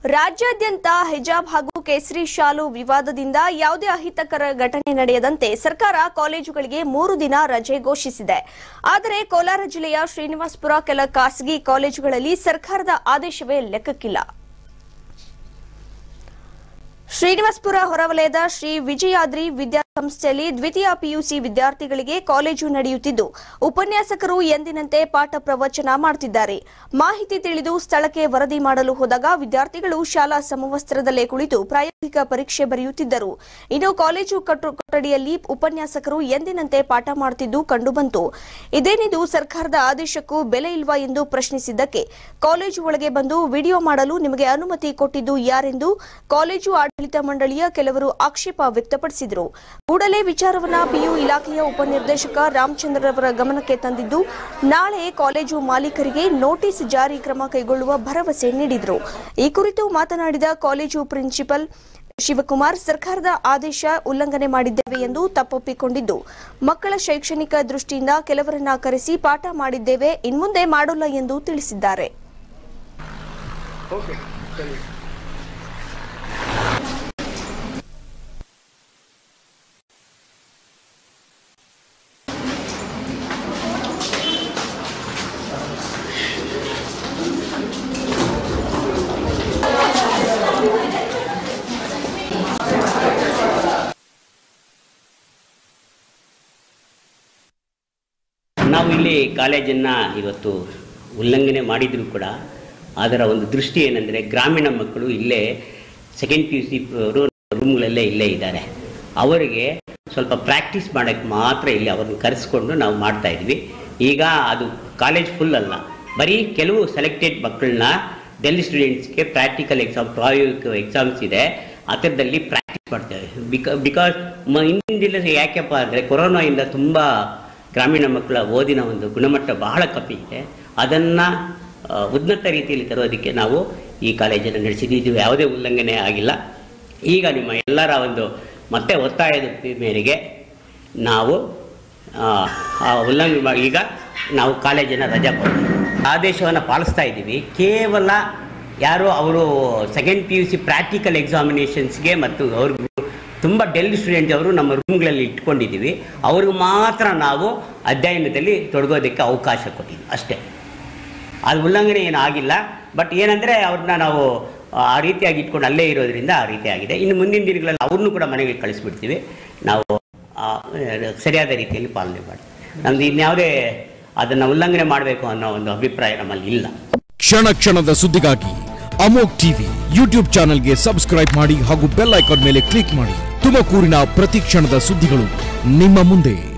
ರಾಜ್ಯಾದ್ಯಂತ ಹಿಜಾಬ್ ಹಾಗೂ ಕೇಸರಿ ಶಾಲು ವಿವಾದದಿಂದ ಯಾವುದೇ ಅಹಿತಕರ ಘಟನೆ ನಡೆಯದಂತೆ ಸರ್ಕಾರ ಕಾಲೇಜುಗಳಿಗೆ ಮೂರು ದಿನ ರಜೆ ಘೋಷಿಸಿದೆ ಆದರೆ ಕೋಲಾರ ಜಿಲ್ಲೆಯ ಶ್ರೀನಿವಾಸಪುರ ಕೆಲ ಖಾಸಗಿ ಕಾಲೇಜುಗಳಲ್ಲಿ ಸರ್ಕಾರದ ಆದೇಶವೇ ಲೆಕ್ಕಕ್ಕಿಲ್ಲ ಶ್ರೀನಿವಾಸಪುರ ಹೊರವಲಯದ ಶ್ರೀ ವಿಜಯಾದ್ರಿ ವಿದ್ಯಾಸಂಸ್ಥೆಯಲ್ಲಿ ದ್ವಿತೀಯ ಪಿಯುಸಿ ವಿದ್ಯಾರ್ಥಿಗಳಿಗೆ ಕಾಲೇಜು ನಡೆಯುತ್ತಿದ್ದು ಉಪನ್ಯಾಸಕರು ಎಂದಿನಂತೆ ಪಾಠ ಪ್ರವಚನ ಮಾಡುತ್ತಿದ್ದಾರೆ ಮಾಹಿತಿ ತಿಳಿದು ಸ್ಥಳಕ್ಕೆ ವರದಿ ಮಾಡಲು ಹೋದಾಗ ವಿದ್ಯಾರ್ಥಿಗಳು ಶಾಲಾ ಸಮವಸ್ತ್ರದಲ್ಲೇ ಕುಳಿತು ಪ್ರಾಯೋಗಿಕ ಪರೀಕ್ಷೆ ಬರೆಯುತ್ತಿದ್ದರು ಇನ್ನು ಕಾಲೇಜು ಕಟ್ಟು- ಕೊಠಡಿಯಲ್ಲಿ ಉಪನ್ಯಾಸಕರು ಎಂದಿನಂತೆ ಪಾಠ ಮಾಡುತ್ತಿದ್ದು ಕಂಡುಬಂತು ಇದೇನಿದು ಸರ್ಕಾರದ ಆದೇಶಕ್ಕೂ ಬೆಲೆ ಇಲ್ವಾ ಎಂದು ಪ್ರಶ್ನಿಸಿದ್ದಕ್ಕೆ ಕಾಲೇಜು ಒಳಗೆ ಬಂದು ವಿಡಿಯೋ ಮಾಡಲು ನಿಮಗೆ ಅನುಮತಿ ಕೊಟ್ಟಿದ್ದು ಯಾರೆಂದು ಕಾಲೇಜು ಆಡಳಿತ ಮಂಡಳಿಯ ಕೆಲವರು ಆಕ್ಷೇಪ ವ್ಯಕ್ತಪಡಿಸಿದರು ಕೂಡಲೇ ವಿಚಾರವನ್ನ ಪಿಯು ಇಲಾಖೆಯ ಉಪನಿರ್ದೇಶಕ ರಾಮಚಂದ್ರರವರ ಗಮನಕ್ಕೆ ತಂದಿದ್ದು ನಾಳೆ ಕಾಲೇಜು ಮಾಲೀಕರಿಗೆ ನೋಟಿಸ್ ಜಾರಿ ಕ್ರಮ ಕೈಗೊಳ್ಳುವ ಭರವಸೆ ನೀಡಿದರು ಈ ಕುರಿತು ಮಾತನಾಡಿದ ಕಾಲೇಜು ಪ್ರಿನ್ಸಿಪಲ್ ಶಿವಕುಮಾರ್ ಸರ್ಕಾರದ ಆದೇಶ ಉಲ್ಲಂಘನೆ ಮಾಡಿದ್ದೇವೆ ಎಂದು ತಪ್ಪೊಪ್ಪಿಕೊಂಡಿದ್ದು ಮಕ್ಕಳ ಶೈಕ್ಷಣಿಕ ದೃಷ್ಟಿಯಿಂದ ಕೆಲವರನ್ನ ಕರೆಸಿ ಪಾಠ ಮಾಡಿದ್ದೇವೆ ಇನ್ಮುಂದೆ ಮಾಡೋಲ್ಲ ಎಂದು ತಿಳಿಸಿದ್ದಾರೆ ನಾವು ಇಲ್ಲಿ ಕಾಲೇಜನ್ನು ಇವತ್ತು ಉಲ್ಲಂಘನೆ ಮಾಡಿದರೂ ಕೂಡ ಅದರ ಒಂದು ದೃಷ್ಟಿ ಏನಂದರೆ ಗ್ರಾಮೀಣ ಮಕ್ಕಳು ಇಲ್ಲೇ ಸೆಕೆಂಡ್ ಪಿ ಯು ಸಿ ರೂಮ್ಗಳಲ್ಲೇ ಇಲ್ಲೇ ಇದ್ದಾರೆ ಅವರಿಗೆ ಸ್ವಲ್ಪ ಪ್ರಾಕ್ಟೀಸ್ ಮಾಡೋಕ್ಕೆ ಮಾತ್ರ ಇಲ್ಲಿ ಅವ್ರನ್ನ ಕರೆಸ್ಕೊಂಡು ನಾವು ಮಾಡ್ತಾ ಇದ್ವಿ ಈಗ ಅದು ಕಾಲೇಜ್ ಫುಲ್ ಅಲ್ಲ ಬರೀ ಕೆಲವು ಸೆಲೆಕ್ಟೆಡ್ ಮಕ್ಕಳನ್ನ ಡೆಲ್ಲಿ ಸ್ಟೂಡೆಂಟ್ಸ್ಗೆ ಪ್ರಾಕ್ಟಿಕಲ್ ಎಕ್ಸಾಮ್ ಪ್ರಾಯೋಗಿಕ ಎಕ್ಸಾಮ್ಸ್ ಇದೆ ಆ ಥರದಲ್ಲಿ ಪ್ರಾಕ್ಟೀಸ್ ಮಾಡ್ತೇವೆ ಬಿಕಾ ಬಿಕಾಸ್ ಹಿಂದಿನ ದಿನ ಯಾಕೆಪ್ಪ ಅಂದರೆ ಕೊರೋನಾಯಿಂದ ತುಂಬ ಗ್ರಾಮೀಣ ಮಕ್ಕಳ ಓದಿನ ಒಂದು ಗುಣಮಟ್ಟ ಬಹಳ ಕಮ್ಮಿ ಇದೆ ಅದನ್ನು ಉನ್ನತ ರೀತಿಯಲ್ಲಿ ತರೋದಕ್ಕೆ ನಾವು ಈ ಕಾಲೇಜನ್ನು ನಡೆಸಿದ್ವಿ ಇದು ಯಾವುದೇ ಉಲ್ಲಂಘನೆ ಆಗಿಲ್ಲ ಈಗ ನಿಮ್ಮ ಎಲ್ಲರ ಒಂದು ಮತ್ತೆ ಒತ್ತಾಯದ ಮೇರೆಗೆ ನಾವು ಆ, ಆ ಉಲ್ಲಂಘನೆ ಮಾಡಿ ಈಗ ನಾವು ಕಾಲೇಜನ್ನು ರಜಾ ಕೊಡ್ತೀವಿ ಆದೇಶವನ್ನು ಪಾಲಿಸ್ತಾ ಇದ್ದೀವಿ ಕೇವಲ ಯಾರು ಅವರು second P U C practical ಎಕ್ಸಾಮಿನೇಷನ್ಸ್ಗೆ ಮತ್ತು ಅವ್ರಿಗೆ ತುಂಬ ಡೆಲ್ ಸ್ಟೂಡೆಂಟ್ ಅವರು ನಮ್ಮ ರೂಮ್ಗಳಲ್ಲಿ ಇಟ್ಕೊಂಡಿದ್ದೀವಿ ಅವ್ರಿಗೆ ಮಾತ್ರ ನಾವು ಅಧ್ಯಯನದಲ್ಲಿ ತೊಡಗೋದಕ್ಕೆ ಅವಕಾಶ ಕೊಟ್ಟಿದ್ವಿ ಅಷ್ಟೇ ಅದು ಉಲ್ಲಂಘನೆ ಏನು ಆಗಿಲ್ಲ ಬಟ್ ಏನಂದರೆ ಅವ್ರನ್ನ ನಾವು ಆ ರೀತಿಯಾಗಿ ಇಟ್ಕೊಂಡು ಅಲ್ಲೇ ಇರೋದ್ರಿಂದ ಆ ರೀತಿ ಆಗಿದೆ ಇನ್ನು ಮುಂದಿನ ದಿನಗಳಲ್ಲಿ ಅವ್ರನ್ನೂ ಕೂಡ ಮನೆಗೆ ಕಳಿಸ್ಬಿಡ್ತೀವಿ ನಾವು ಆ, ಸರಿಯಾದ ರೀತಿಯಲ್ಲಿ ಪಾಲನೆ ಮಾಡ್ತೀವಿ ನಮ್ದು ಇನ್ಯಾವುದೇ ಅದನ್ನು ಉಲ್ಲಂಘನೆ ಮಾಡಬೇಕು ಅನ್ನೋ ಒಂದು ಅಭಿಪ್ರಾಯ ನಮ್ಮಲ್ಲಿ ಇಲ್ಲ ಕ್ಷಣ ಕ್ಷಣದ ಸುದ್ದಿಗಾಗಿ ಅಮೋಕ್ ಟಿವಿ ಯೂಟ್ಯೂಬ್ ಚಾನೆಲ್ಗೆ ಸಬ್ಸ್ಕ್ರೈಬ್ ಮಾಡಿ ಹಾಗೂ ಬೆಲ್ ಐಕಾನ್ ಮೇಲೆ ಕ್ಲಿಕ್ ಮಾಡಿ ತುಮಕೂರಿನ ಪ್ರತಿ ಕ್ಷಣದ ಸುದ್ದಿಗಳು ನಿಮ್ಮ ಮುಂದೆ